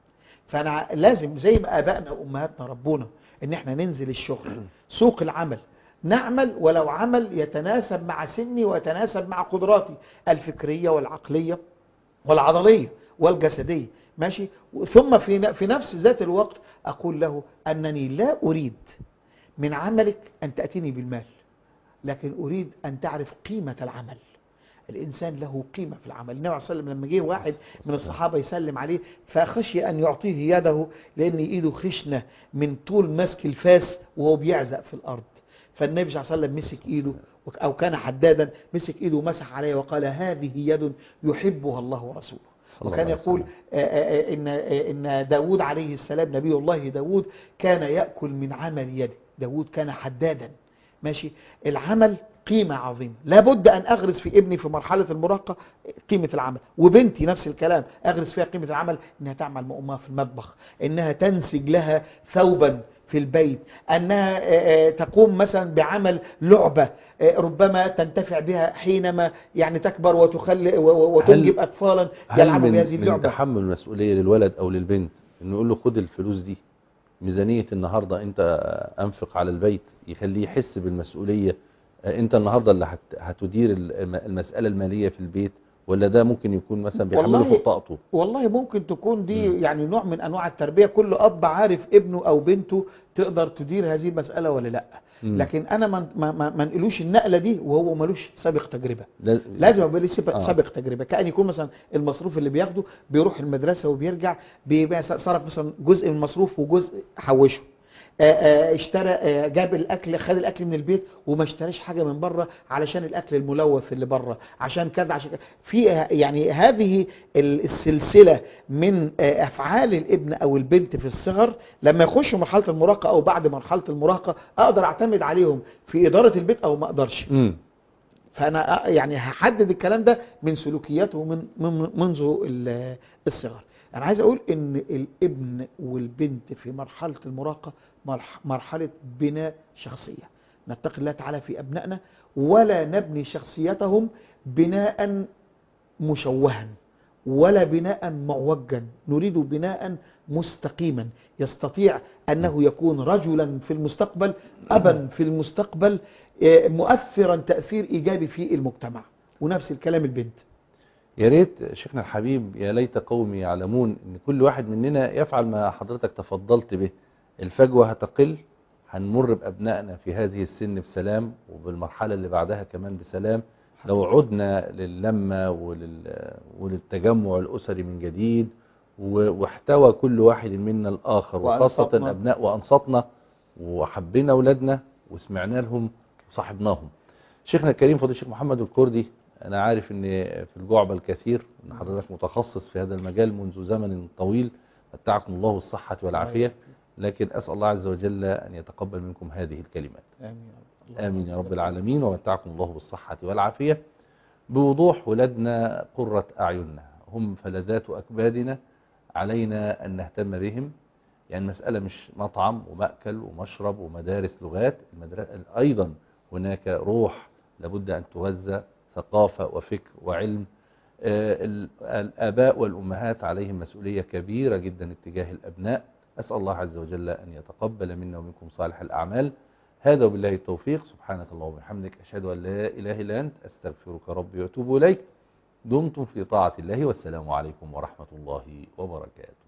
فانا لازم زي ما ابائنا وامهاتنا ربونا ان احنا ننزل الشغل سوق العمل نعمل ولو عمل يتناسب مع سني ويتناسب مع قدراتي الفكرية والعقلية والعضلية والجسدية ماشي ثم في ن- في نفس ذات الوقت أقول له أنني لا أريد من عملك أن تأتيني بالمال لكن أريد أن تعرف قيمة العمل الإنسان له قيمة في العمل النبي عليه الصلاة والسلام لما جه واحد من الصحابة يسلم عليه فخشي أن يعطيه يده لأن إيده خشنة من طول مسك الفاس وهو بيعزق في الأرض فالنبي صلى الله عليه وسلم مسك إيده وك- أو كان حدادا مسك إيده ومسح عليه وقال هذه يد يحبها الله ورسوله الله وكان عليه يقول وسلم. آه، آه، آه، إن آه، إن داود عليه السلام نبي الله داود كان يأكل من عمل يده داود كان حدادا ماشي العمل قيمة عظيمة لابد أن أغرس في ابني في مرحلة المراهقة قيمة العمل وبنتي نفس الكلام أغرس فيها قيمة العمل إنها تعمل مع أمها في المطبخ إنها تنسج لها ثوبا في البيت أنها آه، آه، تقوم مثلا بعمل لعبة آه، ربما تنتفع بها حينما يعني تكبر وتخلي و- و- وتنجب أطفالا هل يلعبوا من, بهذه من اللعبة تحمل المسؤولية للولد او للبنت انه يقول له خد الفلوس دي ميزانية النهاردة انت انفق على البيت يخليه يحس بالمسؤولية آه، انت النهاردة اللي هت- هتدير الم- المسألة المالية في البيت ولا ده ممكن يكون مثلا بيحمله والله- فوق طاقته والله ممكن تكون دي مم. يعني نوع من انواع التربيه كل اب عارف ابنه او بنته تقدر تدير هذه المساله ولا لا مم. لكن انا ما ما ما ما نقلوش النقله دي وهو ملوش سابق تجربه لا- لازم يبقى ليه سابق, آه. سابق تجربه كان يكون مثلا المصروف اللي بياخده بيروح المدرسه وبيرجع بيبقى صرف مثلا جزء من المصروف وجزء حوشه آه، آه، اشترى آه، جاب الاكل خد الاكل من البيت وما اشتراش حاجه من بره علشان الاكل الملوث اللي بره عشان كذا عشان كذا في آه، يعني هذه ال- السلسله من آه، افعال الابن او البنت في الصغر لما يخشوا مرحله المراهقه او بعد مرحله المراهقه اقدر اعتمد عليهم في اداره البيت او ما اقدرش مم. فانا أ- يعني هحدد الكلام ده من سلوكياته من من منذ ال- الصغر انا عايز اقول ان الابن والبنت في مرحله المراهقه مرح- مرحله بناء شخصيه نتقي الله تعالى في ابنائنا ولا نبني شخصيتهم بناء مشوها ولا بناء معوجا نريد بناء مستقيما يستطيع أنه يكون رجلا في المستقبل أبا في المستقبل آه، مؤثرا تأثير إيجابي في المجتمع ونفس الكلام البنت يا ريت شيخنا الحبيب يا ليت قومي يعلمون ان كل واحد مننا يفعل ما حضرتك تفضلت به الفجوة هتقل هنمر بأبنائنا في هذه السن بسلام وبالمرحلة اللي بعدها كمان بسلام لو عدنا للمة ولل... وللتجمع الأسري من جديد و- واحتوى كل واحد منا الآخر وخاصة وأنصتنا. أبناء وأنصتنا وحبينا أولادنا وسمعنا لهم وصاحبناهم شيخنا الكريم فضيل الشيخ محمد الكردي أنا عارف أن في الجعبة الكثير أن حضرتك متخصص في هذا المجال منذ زمن طويل متعكم الله بالصحة والعافية لكن أسأل الله عز وجل أن يتقبل منكم هذه الكلمات آمين آمين يا رب العالمين ومتعكم الله بالصحة والعافية بوضوح ولادنا قرة أعيننا هم فلذات أكبادنا علينا أن نهتم بهم يعني المسألة مش مطعم ومأكل ومشرب ومدارس لغات المدرسة أيضا هناك روح لابد أن تغذى ثقافة وفكر وعلم آه، ال- الآباء والأمهات عليهم مسؤولية كبيرة جدا اتجاه الأبناء أسأل الله عز وجل أن يتقبل منا ومنكم صالح الأعمال هذا وبالله التوفيق سبحانك اللهم وبحمدك أشهد أن لا إله إلا أنت أستغفرك ربي وأتوب إليك دمتم في طاعة الله والسلام عليكم ورحمة الله وبركاته